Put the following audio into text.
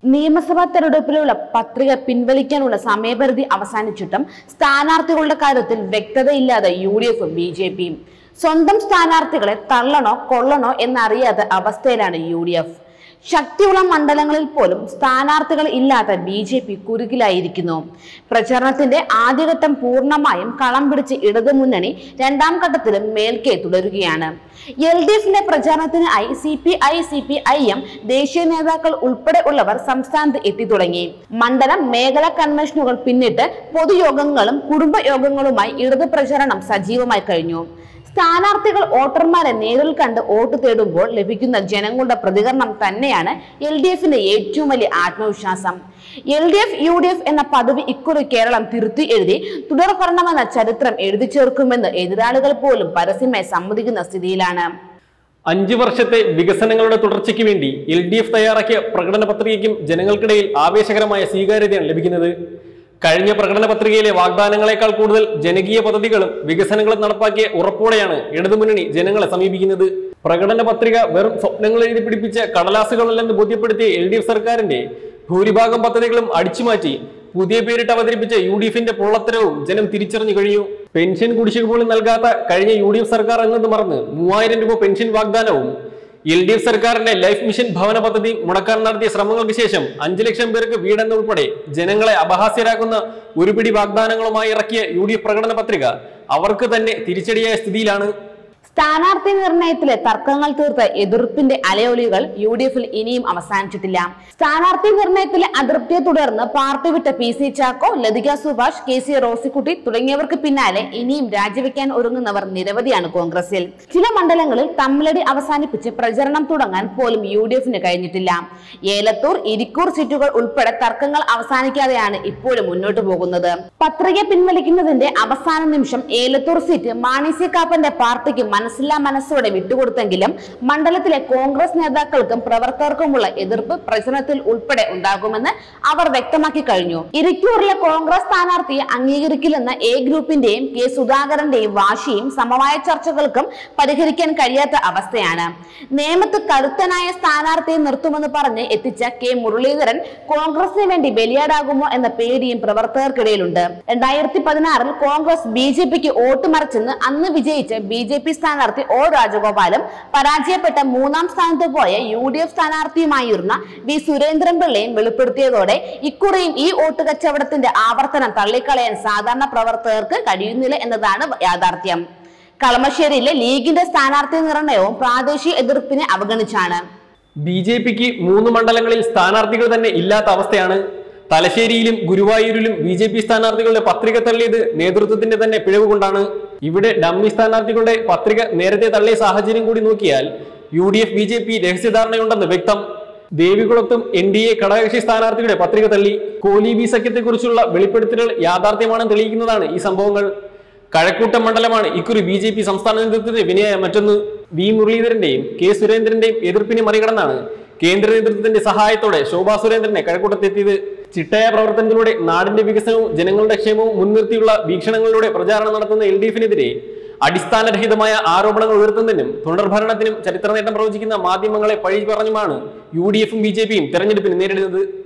നിയമസഭാ തെരഞ്ഞെടുപ്പിലുള്ള പത്രിക പിൻവലിക്കാനുള്ള സമയപരിധി അവസാനിച്ചിട്ടും സ്ഥാനാർത്ഥികളുടെ കാര്യത്തിൽ വ്യക്തതയില്ലാതെ യു ഡി എഫും ബി ജെ പിയും സ്വന്തം സ്ഥാനാർത്ഥികളെ തള്ളണോ കൊള്ളണോ എന്നറിയാത്ത അവസ്ഥയിലാണ് യു ഡി എഫ് ശക്തിയുള്ള മണ്ഡലങ്ങളിൽ പോലും സ്ഥാനാർത്ഥികൾ ഇല്ലാത്ത ബി ജെ പി കുരുക്കിലായിരിക്കുന്നു പ്രചരണത്തിന്റെ ആദ്യഘട്ടം പൂർണ്ണമായും കളം പിടിച്ച് ഇടതുമുന്നണി രണ്ടാം ഘട്ടത്തിലും മേൽക്കേ തുടരുകയാണ് എൽ ഡി എഫിന്റെ പ്രചാരണത്തിനായി C P I C P I M ദേശീയ നേതാക്കൾ ഉൾപ്പെടെ ഉള്ളവർ സംസ്ഥാനത്ത് എത്തിത്തുടങ്ങി മണ്ഡലം മേഖലാ കൺവെൻഷനുകൾ പിന്നിട്ട് പൊതുയോഗങ്ങളും കുടുംബയോഗങ്ങളുമായി ഇടതു പ്രചരണം സജീവമായി കഴിഞ്ഞു സ്ഥാനാർത്ഥികൾ വോട്ടർമാരെ നേരിൽ കണ്ട് വോട്ട് തേടുമ്പോൾ ലഭിക്കുന്ന ജനങ്ങളുടെ പ്രതികരണം തന്നെയാണ് എൽ ഡി എഫിന്റെ ഏറ്റവും വലിയ ആത്മവിശ്വാസം L D F U D F എന്ന പദവി ഇക്കുറി കേരളം തിരുത്തി എഴുതി തുടർഭരണമെന്ന ചരിത്രം എഴുതി ചേർക്കുമെന്ന് എതിരാളികൾ പോലും പരസ്യമായി സമ്മതിക്കുന്ന സ്ഥിതിയിലാണ് അഞ്ചു വർഷത്തെ വികസനങ്ങളുടെ തുടർച്ചയ്ക്ക് വേണ്ടി എൽ ഡി എഫ് തയ്യാറാക്കിയ പ്രകടന പത്രികയ്ക്കും ജനങ്ങൾക്കിടയിൽ ആവേശകരമായ സ്വീകാര്യതയാണ് ലഭിക്കുന്നത് കഴിഞ്ഞ പ്രകടന പത്രികയിലെ വാഗ്ദാനങ്ങളെക്കാൾ കൂടുതൽ ജനകീയ പദ്ധതികളും വികസനങ്ങളും നടപ്പാക്കിയ ഉറപ്പോടെയാണ് ഇടതുമുന്നണി ജനങ്ങളെ സമീപിക്കുന്നത് പ്രകടന പത്രിക വെറും സ്വപ്നങ്ങൾ എഴുതി പിടിപ്പിച്ച കടലാസുകളല്ലെന്ന് ബോധ്യപ്പെടുത്തിയ എൽ ഡി എഫ് സർക്കാരിന്റെ ഭൂരിഭാഗം പദ്ധതികളും അടിച്ചുമാറ്റി പുതിയ പേരിട്ട് അവതരിപ്പിച്ച യു ഡി എഫിന്റെ പൊള്ളത്തരവും ജനം തിരിച്ചറിഞ്ഞു കഴിഞ്ഞു പെൻഷൻ കുടിശ്ശിക പോലും നൽകാത്ത കഴിഞ്ഞ യു ഡി എഫ് സർക്കാർ എന്നത് മറന്ന് മൂവായിരം രൂപ പെൻഷൻ വാഗ്ദാനവും എൽ ഡി എഫ് സർക്കാരിന്റെ ലൈഫ് മിഷൻ ഭവന പദ്ധതി മുടക്കാൻ നടത്തിയ ശ്രമങ്ങൾക്ക് ശേഷം അഞ്ചു ലക്ഷം പേർക്ക് വീടെന്ന ഉൾപ്പെടെ ജനങ്ങളെ അപഹാസ്യരാക്കുന്ന ഒരു പിടി വാഗ്ദാനങ്ങളുമായി ഇറക്കിയ യു ഡി എഫ് പ്രകടന പത്രിക അവർക്ക് തന്നെ തിരിച്ചടിയായ സ്ഥിതിയിലാണ് സ്ഥാനാർത്ഥി നിർണയത്തിലെ തർക്കങ്ങൾ തീർത്ത എതിർപ്പിന്റെ അലയൊലികൾ യു ഡി എഫിൽ ഇനിയും അവസാനിച്ചിട്ടില്ല സ്ഥാനാർത്ഥി നിർണയത്തിലെ അതൃപ്തിയെ തുടർന്ന് പാർട്ടി വിട്ട P C Chacko Lathika Subhash K C Rosakutty തുടങ്ങിയവർക്ക് പിന്നാലെ ഇനിയും രാജിവെക്കാൻ ഒരുങ്ങുന്നവർ നിരവധിയാണ് കോൺഗ്രസിൽ ചില മണ്ഡലങ്ങളിൽ തമ്മിലടി അവസാനിപ്പിച്ച് പ്രചരണം തുടങ്ങാൻ പോലും യു ഡി എഫിന് കഴിഞ്ഞിട്ടില്ല ഏലത്തൂർ ഇരിക്കൂർ സീറ്റുകൾ ഉൾപ്പെടെ തർക്കങ്ങൾ അവസാനിക്കാതെയാണ് ഇപ്പോഴും മുന്നോട്ട് പോകുന്നത് പത്രിക പിൻവലിക്കുന്നതിന്റെ അവസാന നിമിഷം ഏലത്തൂർ സീറ്റ് മാണി സി കാപ്പന്റെ പാർട്ടിക്ക് മനസ്സില്ലാ മനസ്സോടെ വിട്ടുകൊടുത്തെങ്കിലും മണ്ഡലത്തിലെ കോൺഗ്രസ് നേതാക്കൾക്കും പ്രവർത്തകർക്കുമുള്ള എതിർപ്പ് പ്രചരണത്തിൽ ഉൾപ്പെടെ ഉണ്ടാകുമെന്ന് അവർ വ്യക്തമാക്കി കഴിഞ്ഞു ഇരിക്കൂറിലെ കോൺഗ്രസ് സ്ഥാനാർത്ഥിയെ അംഗീകരിക്കില്ലെന്ന എ ഗ്രൂപ്പിന്റെയും കെ സുധാകരന്റെയും വാശിയും സമവായ ചർച്ചകൾക്കും പരിഹരിക്കാൻ കഴിയാത്ത അവസ്ഥയാണ് നേമത്ത് കരുത്തനായ സ്ഥാനാർത്ഥിയെ നിർത്തുമെന്ന് പറഞ്ഞ് എത്തിച്ച കെ മുരളീധരൻ കോൺഗ്രസിന് വേണ്ടി ബലിയാടാകുമോ എന്ന പേടിയും പ്രവർത്തകർക്കിടയിലുണ്ട് രണ്ടായിരത്തി പതിനാറിൽ കോൺഗ്രസ് ബി ജെ പിക്ക് വോട്ട് മറിച്ചെന്ന് അന്ന് വിജയിച്ച ബി ജെ പി സ്ഥാനാർത്ഥി ഒ രാജഗോപാലും പരാജയപ്പെട്ട മൂന്നാം സ്ഥാനത്ത് പോയ യു ഡി എഫ് സ്ഥാനാർത്ഥിയുമായിരുന്ന വി സുരേന്ദ്രൻ പിള്ളയും വെളിപ്പെടുത്തിയതോടെ ഇക്കുറിയും ഈ വോട്ട് കച്ചവടത്തിന്റെ ആവർത്തനം തള്ളിക്കളയാൻ സാധാരണ പ്രവർത്തകർക്ക് കഴിയുന്നില്ല എന്നതാണ് യാഥാർത്ഥ്യം കളമശ്ശേരിയിലെ ലീഗിന്റെ സ്ഥാനാർത്ഥി നിർണയവും പ്രാദേശിക എതിർപ്പിനെ അവഗണിച്ചാണ് ബി ജെ പിക്ക് മൂന്ന് മണ്ഡലങ്ങളിൽ സ്ഥാനാർത്ഥികൾ തന്നെ ഇല്ലാത്ത അവസ്ഥയാണ് തലശ്ശേരിയിലും ഗുരുവായൂരിലും ബി ജെ പി സ്ഥാനാർത്ഥികളുടെ പത്രിക തള്ളിയത് നേതൃത്വത്തിന്റെ തന്നെ പിഴവ് കൊണ്ടാണ് ഇവിടെ ഡമ്മി സ്ഥാനാർത്ഥികളുടെ പത്രിക നേരത്തെ തള്ളിയ സാഹചര്യം കൂടി നോക്കിയാൽ U D F B J P രഹസ്യധാരണയുണ്ടെന്ന് വ്യക്തം ദേവികുളത്തും എൻ ഡി എ ഘടകകക്ഷി സ്ഥാനാർത്ഥിയുടെ പത്രിക തള്ളി കോലി ബി സഖ്യത്തെക്കുറിച്ചുള്ള വെളിപ്പെടുത്തലുകൾ യാഥാർത്ഥ്യമാണെന്ന് തെളിയിക്കുന്നതാണ് ഈ സംഭവങ്ങൾ കഴക്കൂട്ടം മണ്ഡലമാണ് ഇക്കുറി ബി ജെ പി സംസ്ഥാന നേതൃത്വത്തിന്റെ വിനയായ മറ്റൊന്ന് വി മുരളീധരന്റെയും കെ സുരേന്ദ്രന്റെയും എതിർപ്പിനെ മറികടന്നാണ് കേന്ദ്ര നേതൃത്വത്തിന്റെ സഹായത്തോടെ ശോഭാ സുരേന്ദ്രനെ കഴക്കൂട്ടത്തെത്തിയത് ചിട്ടയായ പ്രവർത്തനത്തിലൂടെ നാടിന്റെ വികസനവും ജനങ്ങളുടെ ക്ഷേമവും മുൻനിർത്തിയുള്ള വീക്ഷണങ്ങളിലൂടെ പ്രചാരണം നടത്തുന്ന എൽ ഡി എഫിനെതിരെ അടിസ്ഥാനരഹിതമായ ആരോപണങ്ങൾ ഉയർത്തുന്നതിനും തുടർഭരണത്തിനും ചരിത്ര നേട്ടം പ്രവചിക്കുന്ന മാധ്യമങ്ങളെ പഴി പറഞ്ഞുമാണ് യു ഡി എഫും ബി ജെ പിയും തെരഞ്ഞെടുപ്പിന് നേരിടുന്നത്